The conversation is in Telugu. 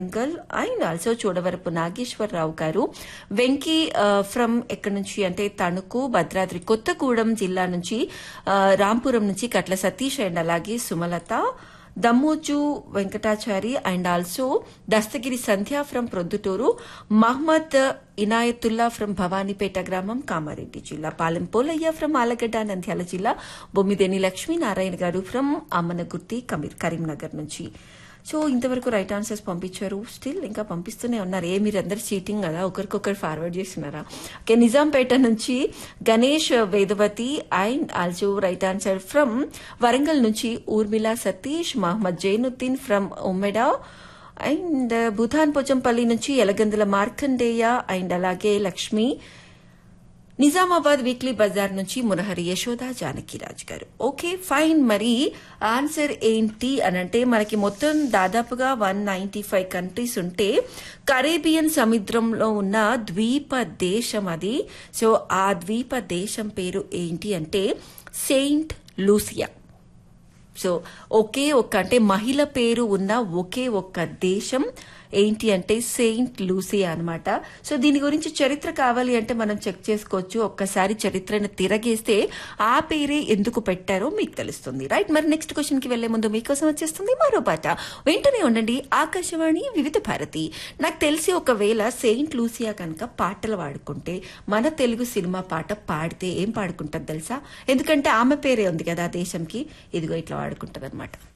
uncle and also Chudavarapu Nageswararao గారు వెంకీ ఫ్రమ్ ఎక్కడి నుంచి అంటే తణుకు భద్రాద్రి కొత్తగూడెం జిల్లా నుంచి ఆ, రాంపురం నుంచి కట్ల సతీష్ అండ్ అలాగే Sumalatha Dammoju Venkatachari and also Dastagiri Sandhya from Proddatur Mohammed Inayatullah from Bhavanipet గ్రామం కామారెడ్డి జిల్లా పాలెం పోలయ్య ఫ్రం ఆలగడ్డ నంద్యాల జిల్లా బొమ్మిదేని లక్ష్మీనారాయణ గారు ఫ్రం అమ్మనగుర్తి కమీ- కరీంనగర్ నుంచి సో ఇంతవరకు రైట్ ఆన్సర్స్ పంపించారు స్టిల్ ఇంకా పంపిస్తూనే ఉన్నారు ఏ మీరు అందరు చీటింగ్ కదా ఒకరికొకరు ఫార్వర్డ్ చేస్తున్నారా ఓకే నిజాంపేట నుంచి Ganesh Vedavathi and also right answer from Warangal నుంచి ఊర్మిళ సతీష్ మహమ్మద్ జైనుద్దీన్ ఫ్రమ్ ఉమ్మెడా అండ్ భూతాన్ పోచంపల్లి నుంచి ఎలగందుల మార్కండేయ అండ్ అలాగే లక్ష్మి నిజామాబాద్ వీక్లీ బజార్ నుంచి మునహరి యశోద జానకిరాజ్ గారు ఓకే ఫైన్ మరి ఆన్సర్ ఏంటి అని అంటే మనకి మొత్తం దాదాపుగా వన్ నైన్టీ ఫైవ్ కంట్రీస్ ఉంటే కరేబియన్ సముద్రంలో ఉన్న ద్వీప దేశం అది సో ఆ ద్వీప దేశం పేరు ఏంటి అంటే సెయింట్ లూసియా సో ఒకే ఒక్క అంటే మహిళ పేరు ఉన్న ఒకే ఒక్క దేశం ఏంటి అంటే సెయింట్ లూసియా అన్నమాట సో దీని గురించి చరిత్ర కావాలి అంటే మనం చెక్ చేసుకోవచ్చు ఒక్కసారి చరిత్రను తిరగేస్తే ఆ పేరే ఎందుకు పెట్టారో మీకు తెలుస్తుంది రైట్ మరి నెక్స్ట్ క్వశ్చన్ కి వెళ్లే ముందు మీకోసం వచ్చేస్తుంది మరో పాట వెంటనే ఉండండి ఆకాశవాణి వివిధ భారతి నాకు తెలిసి ఒకవేళ సెయింట్ లూసియా కనుక పాటలు పాడుకుంటే మన తెలుగు సినిమా పాట పాడితే ఏం పాడుకుంటుంది తెలుసా ఎందుకంటే ఆమె పేరే ఉంది కదా ఆ దేశంకి ఇదిగో ఇట్లా వాడుకుంటది అనమాట